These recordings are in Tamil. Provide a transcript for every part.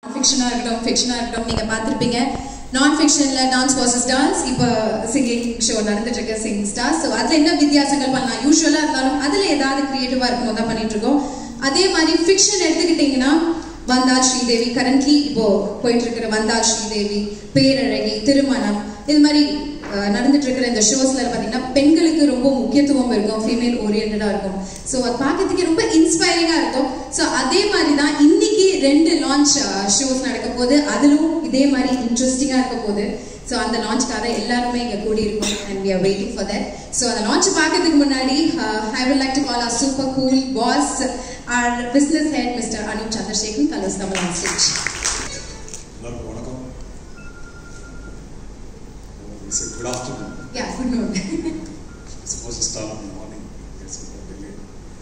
ஃபிக்ஷனாக இருக்கட்டும் ஃபிக்ஷனாக இருக்கட்டும் நீங்கள் பார்த்துருப்பீங்க நான் ஃபிக்ஷனில் டான்ஸ் வாசஸ் டான்ஸ் இப்போ சிங்கிங் ஷோ நடந்துட்டு இருக்கு சிங்கிங் ஸ்டார்ஸ் ஸோ அதில் என்ன வித்தியாசங்கள் பண்ணலாம் யூஸ்வலாக இருந்தாலும் அதில் ஏதாவது க்ரியேட்டிவாக இருக்கும் தான் பண்ணிட்டு இருக்கோம் அதே மாதிரி ஃபிக்ஷன் எடுத்துக்கிட்டிங்கன்னா வந்தால் ஸ்ரீதேவி கரண்ட்லி இப்போ போயிட்டு இருக்கிற வந்தால் ஸ்ரீதேவி பேரழகி திருமணம் இது மாதிரி அஹ், நடந்துட்டு இருக்கிற இந்த ஷோஸ்ல பார்த்தீங்கன்னா பெண்களுக்கு ரொம்ப முக்கியத்துவம் இருக்கும் ஃபீமேல் ஓரியன்டாக இருக்கும் ஸோ அது பார்க்கறதுக்கே ரொம்ப இன்ஸ்பைரிங்காக இருக்கும் ஸோ அதே மாதிரி தான் இன்னைக்கு ரெண்டு லான்ச் ஷோஸ் நடக்க போகுது அதிலும் இதே மாதிரி இன்ட்ரெஸ்டிங்காக இருக்க போகுது ஸோ அந்த லான்ச்க்காக எல்லாருமே இங்கே கூடி இருக்கோம் and we are waiting for that so அந்த லான்ச் பார்க்கறதுக்கு முன்னாடி ஐ would like to call our super cool boss our business head Mr. Anup Chandrasekhan Kalus Kamal on stage. எல்லாருக்கும் வணக்கம் good afternoon Yeah, good noon. Suppose start இந்த மார்னிங் டெல்லி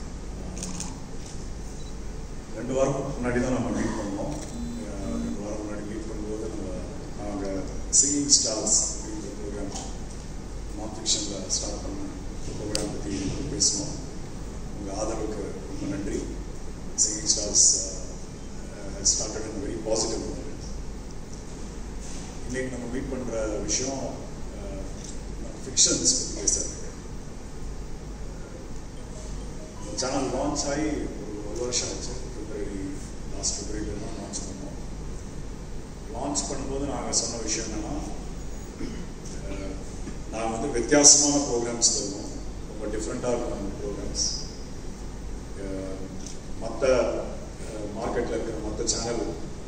ரெண்டு வாரம் முன்னாடி தான் நம்ம மீட் பண்ணோம் அஹ் ரெண்டு வாரம் முன்னாடி மீட் பண்ணும்போது நம்ம நாங்கள் சிங்கிங் ஸ்டார்ஸ் அப்படிங்கிற ப்ரோக்ராம் நான் ஃபிக்ஷனில் ஸ்டார்ட் பண்ண ப்ரோக்ராம் பற்றி பேசினோம் உங்கள் ஆதரவுக்கு ரொம்ப நன்றி singing stars started in very positive இன்னைக்கு நம்ம மீட் பண்ணுற விஷயம் ஃபிக்ஷன்ஸ் பற்றி பேசுறது சேனல் லான்ச் ஆகி ஒரு ஒரு வருஷம் ஆச்சு பிப்ரவரி லாஸ்ட் பிப்ரவரியில் தான் லான்ச் பண்ணோம் லான்ச் பண்ணும்போது நாங்கள் சொன்ன விஷயம் என்னன்னா அஹ், நாங்கள் வந்து வித்தியாசமான ப்ரோக்ராம்ஸ் தருவோம் ரொம்ப டிஃப்ரெண்ட்டாக இருக்கும் அந்த ப்ரோக்ராம்ஸ் மற்ற மார்க்கெட்டில் இருக்கிற மற்ற சேனல்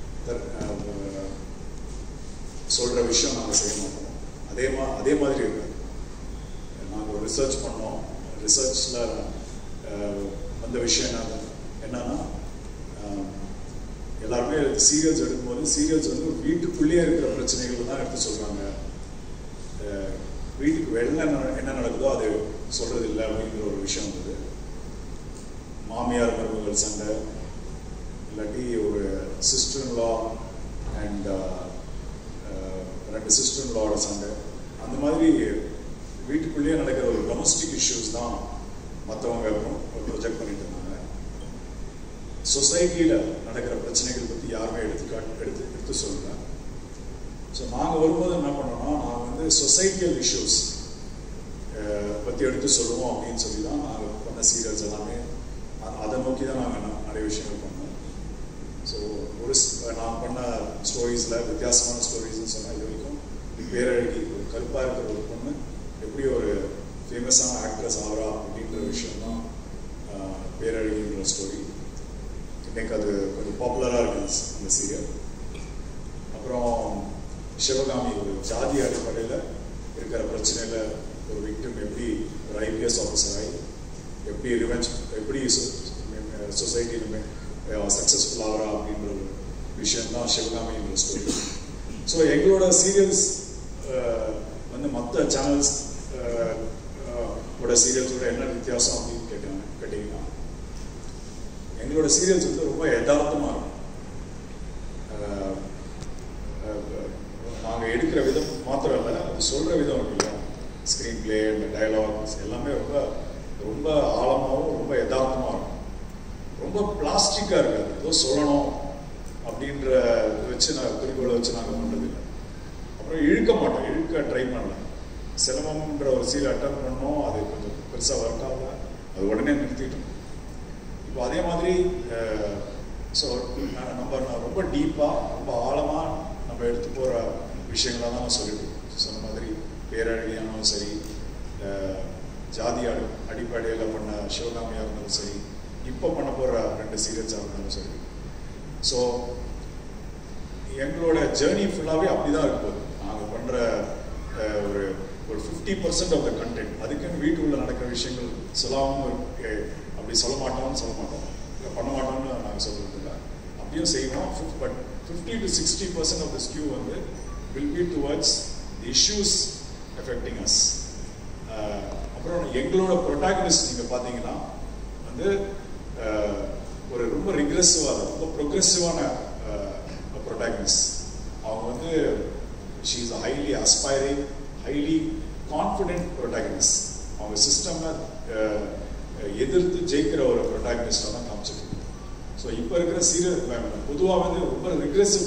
சொல்கிற விஷயம் நாங்கள் செய்ய மாட்டோம் அதே மா அதே மாதிரி இருக்காது நாங்கள் ஒரு ரிசர்ச் பண்ணோம் ரிசர்ச்சில் வந்த விஷயம் என்ன என்னன்னா அஹ், எல்லாருமே சீரியல்ஸ் எடுக்கும்போது சீரியல்ஸ் வந்து வீட்டுக்குள்ளேயே இருக்கிற பிரச்சனைகள் தான் எடுத்து சொல்கிறாங்க வீட்டுக்கு வெளில என்ன- என்ன நடக்குதோ அது சொல்கிறது இல்லை அப்படிங்கிற ஒரு விஷயம் வந்தது மாமியார் மருமகள் சண்டை இல்லாட்டி ஒரு சிஸ்டர் லா அண்ட் ரெண்டு சிஸ்டர் லாவோட சண்டை அந்த மாதிரி வீட்டுக்குள்ளேயே நடக்கிற ஒரு டொமஸ்டிக் இஷ்யூஸ் தான் மற்றவங்க ப்ரொஜெக்ட் பண்ணிட்டு இருந்தாங்க சொசைட்டியில் நடக்கிற பிரச்சனைகள் பற்றி யாருமே எடுத்துக்காட்டு எடுத்து எடுத்து சொல்லல ஸோ நாங்கள் வரும்போது என்ன பண்ணோம்னா நாங்கள் வந்து சொசைட்டியல் இஷ்யூஸ் பற்றி எடுத்து சொல்லுவோம் அப்படின்னு சொல்லி தான் நாங்கள் பண்ண சீரியல்ஸ் எல்லாமே அ- அதை நோக்கி தான் நாங்கள் நிறைய விஷயங்கள் பண்ணோம் ஸோ ஒரு ஸ்- நான் பண்ண ஸ்டோரிஸில் வித்தியாசமான ஸ்டோரிஸ்னு சொன்னால் இது வரைக்கும் பேரழகி ஒரு கருப்பாக இருக்கிற ஒரு பொண்ணு எப்படி ஒரு ஃபேமஸான ஆக்ட்ரஸ் ஆகிறா அப்படின்ற விஷயம் தான் பேரழகின்ற ஸ்டோரி இன்னைக்கு அது கொஞ்சம் பாப்புலராக இருக்கு அந்த ஸ்- அந்த சீரியல் அப்புறம் சிவகாமி ஒரு ஜாதி அடிப்படையில் இருக்கிற பிரச்சனையில் ஒரு விக்டிம் எப்படி ஒரு ஐபிஎஸ் ஆஃபீஸர் ஆகி எப்படி ரிவெஞ்ச் எப்படி சொசைட்டியில் சக்ஸஸ்ஃபுல் ஆகிறா அப்படின்ற ஒரு விஷயம் தான் சிவகாமின்ற ஸ்டோரி ஸோ எங்களோட சீரியல்ஸ் வந்து மற்ற சேனல்ஸ் ஓட சீரியல்ஸோட என்ன வித்தியாசம் அப்படின்னு கேட்டாங்க கேட்டிங்கன்னா எங்களோட சீரியல்ஸ் வந்து ரொம்ப யதார்த்தமாக இருக்கும் நாங்கள் எடுக்கிற விதம் மாத்திரம் இல்லை அது சொல்கிற விதம் இருக்கு இல்லையா ஸ்க்ரீன் பிளே அந்த டயலாக்ஸ் எல்லாமே ரொம்ப ரொம்ப ஆழமாகவும் ரொம்ப யதார்த்தமாக இருக்கும் ரொம்ப பிளாஸ்டிக்காக இருக்காது ஏதோ சொல்லணும் அப்படின்ற இதை வச்சு நான் குறிக்கோளை வச்சு நாங்கள் பண்ணுறது இல்லை அப்புறம் இழுக்க மாட்டோம் இழுக்க ட்ரை பண்ணல சிரமம்ன்ற ஒரு சீல் அட்டன் பண்ணோம் அது கொஞ்சம் பெருசாக ஒர்க் ஆகல அது உடனே நிறுத்திட்டோம் இப்போ அதே மாதிரி ஸோ நம்ம நான் ரொம்ப டீப்பாக ரொம்ப ஆழமாக நம்ம எடுத்து போகிற விஷயங்களாக தான் நான் சொல்லிட்டு இருக்கேன். சொன்ன மாதிரி பேரழகியானாலும் சரி அஹ், ஜாதி அடி அடிப்படையில் பண்ண சிவகாமியாக இருந்தாலும் சரி இப்போ பண்ண போகிற ரெண்டு சீரியல்ஸாக இருந்தாலும் சரி ஸோ எங்களோட ஜேர்னி ஃபுல்லாகவே அப்படி தான் இருக்கும் நாங்கள் பண்ணுற ஒரு ஒரு fifty percent of the content அதுக்குன்னு வீட்டுக்குள்ள நடக்கிற விஷயங்கள் சொல்லாமல் இருக்கு. அப்படி சொல்ல மாட்டோம்னு சொல்ல மாட்டோம் இல்லை பண்ண மாட்டோம்னு நாங்கள் சொல்கிறது இல்லை அப்படியும் செய்வோம் but fifty to sixty percent of the skew வந்து will be towards the issues affecting us அப்புறம் எங்களோட ப்ரொட்டாகனிஸ்ட் நீங்கள் பார்த்தீங்கன்னா வந்து அஹ், ஒரு ரொம்ப ரிக்ரெசிவாக ரொம்ப ப்ரொக்ரெசிவான ப்ரொட்டாகனிஸ்ட் அவங்க வந்து she is highly aspiring highly confident protagonist அவங்க சிஸ்டம்ல எதிர்த்து ஜெயிக்கிற ஒரு ப்ரொட்டாகனிஸ்டாக தான் காமிச்சிட்டு ஸோ இப்போ இருக்கிற சீரியல் பொதுவாக வந்து ரொம்ப ரிக்ரெசிவ்